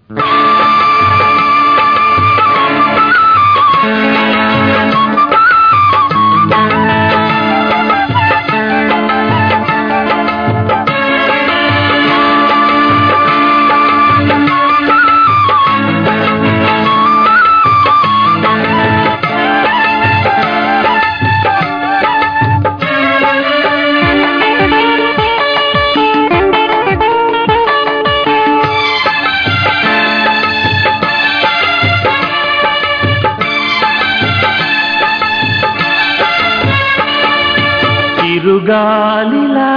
చిరుగాలిలా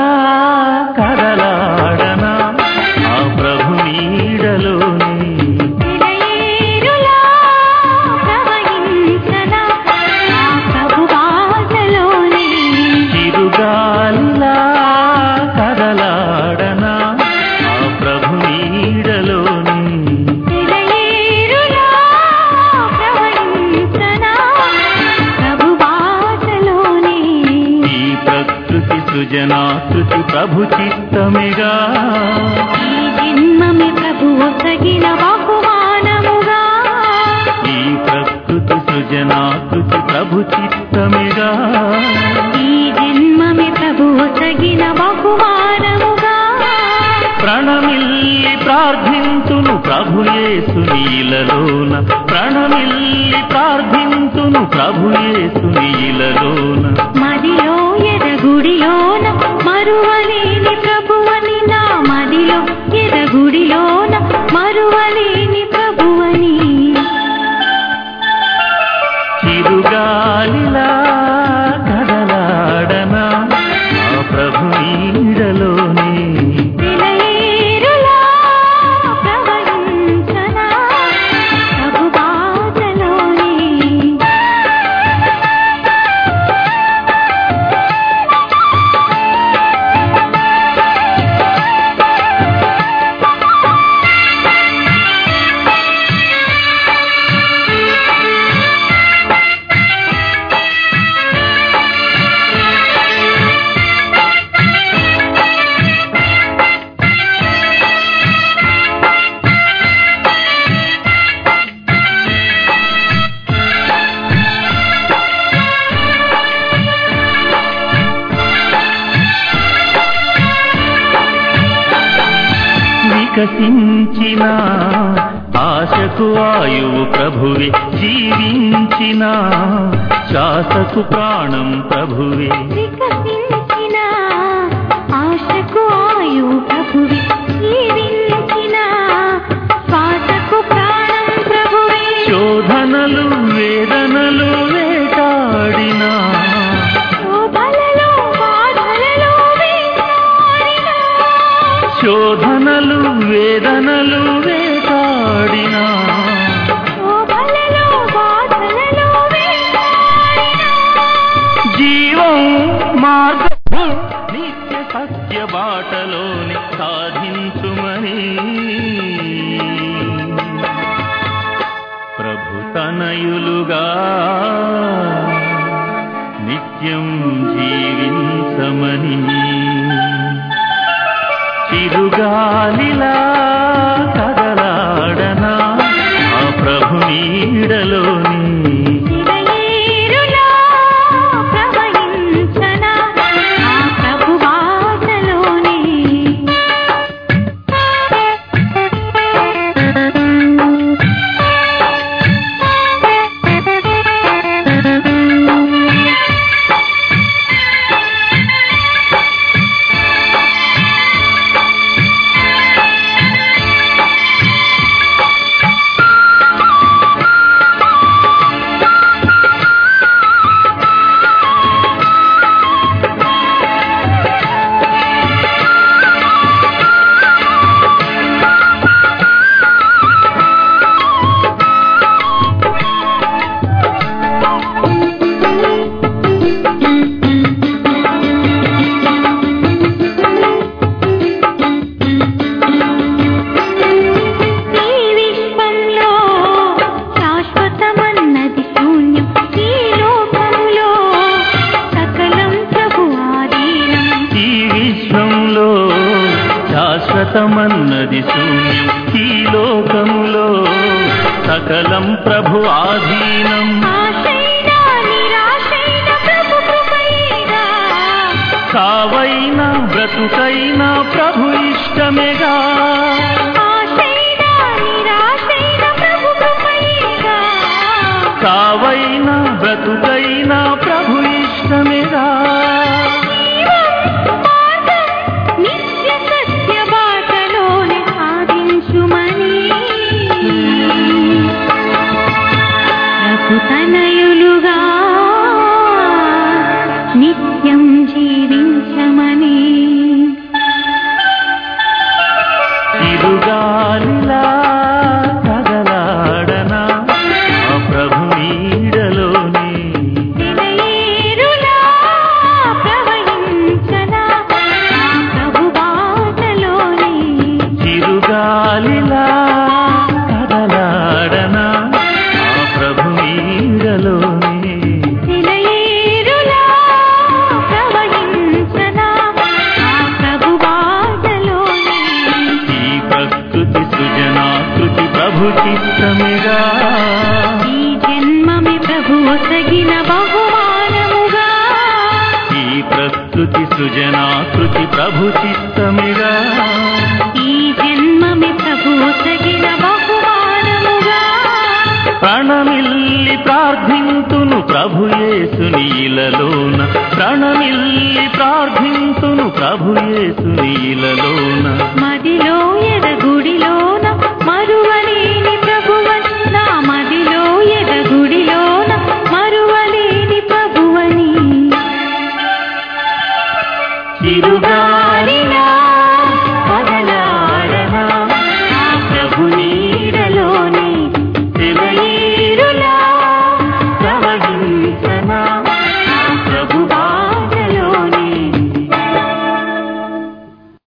కదలాడనా ఆ ప్రభు నీడలోనే సెలయేరులా ప్రవహించనా ఆ ప్రభు బాటలోనే చిరుగాలిలా కదలాడనా ఆ ప్రభు నీడలోనే సెలయేరులా ప్రవహించనా ప్రభు బాటలోనే ఈ ప్రకృతి సృజనాకృతి ప్రభు చిత్తమిగా ఈ జన్మమే ప్రభు ఒసగిన బహుమానముగా ఈ ప్రకృతి సృజనాకృతి ప్రభు చిత్తమిగా ఈ జన్మమే ప్రభు ఒసగిన బహుమానముగా ప్రణమిల్లి ప్రార్థింతును ప్రభుయేసు నీలలోన ప్రణమిల్లి ప్రార్థింతును ప్రభుయేసు నీలలోన మదిలో ఎదగుడిలోన మరువలేని ప్రభువని నా మదిలో ఎదగుడిలోన మరువలేని ప్రభువని చిరుగాలిలా కదలాడనా ఆ ప్రభు నీడలోనే సెలయేరులా ప్రవహించనా ప్రభు బాటలోనే వికసించిన ఆశకు ఆయువు ప్రభువే జీవించిన శ్వాసకు ప్రాణం ప్రభువే వికసించిన ఆశకు ఆయు ప్రభువి జీవించిన శ్వాసకు ప్రాణం ప్రభువే శోధనలు వేదనలు వేటాడిన శోభలలో బాధలలో వేటాడిన శోధనలు వేదనలు వేటాడిన శోభలలో బాధలలో వేటాడిన జీవం మార్గం నిత్య సత్య బాటలోని సాధించుమని ప్రభు తనయులుగా నిత్యం జీవించమని చిరుగాలిలా కదలాడనా ఆ ప్రభు నీడలోని శిలయేరులా ప్రవహించనా ఆ ప్రభు బాటలోనే సకలం ప్రభు ఆధీనం ఆశైనా నిరాశైనా ప్రభు కృపయేగా సావైనా బ్రతుకైనా ప్రభు ఇష్టమేగా ఆశైనా నిరాశైనా ప్రభు కృపయేగా సావైనా బ్రతుకైనా ప్రభు ఇష్టమేగా మార్గం నిత్య సత్య బాటలోనే సాధించుమని ప్రభుతనయులుగా నిత్యం జీవించమని తిరుగాలిలా కదలాడనా ఆ ప్రభు నీడలోనే సెలయేరులా ప్రవహించనా ఆ ప్రభు బాటలోనే చిరుగాలిలా కదలాడనా ఆ ప్రభు నీడలోనే సెలయేరులా ప్రవహించనా ఆ ప్రభు బాటలోనే ఈ ప్రకృతి సృజనాకృతి ప్రభు చిత్తమిగా ఈ జన్మమే ప్రభు ఒసగిన బహుమానముగా ఈ ప్రకృతి సృజనాకృతి ప్రభు చిత్తమిగా ఈ జన్మమే ప్రభు ఒసగిన బహుమానముగా ప్రణమిల్లి ప్రార్థింతును ప్రభు యేసుని ఇలలోన ప్రణమిల్లి ప్రార్థింతును ప్రభు యేసుని ఇలలోన మదిలో ఎదగుడిలోన మరువలేని ప్రభువని నా మదిలో ఎదగుడిలోన మరువలేని ప్రభువని చిరుగాలిలా కదలాడనా ఆ ప్రభు నీడలోనే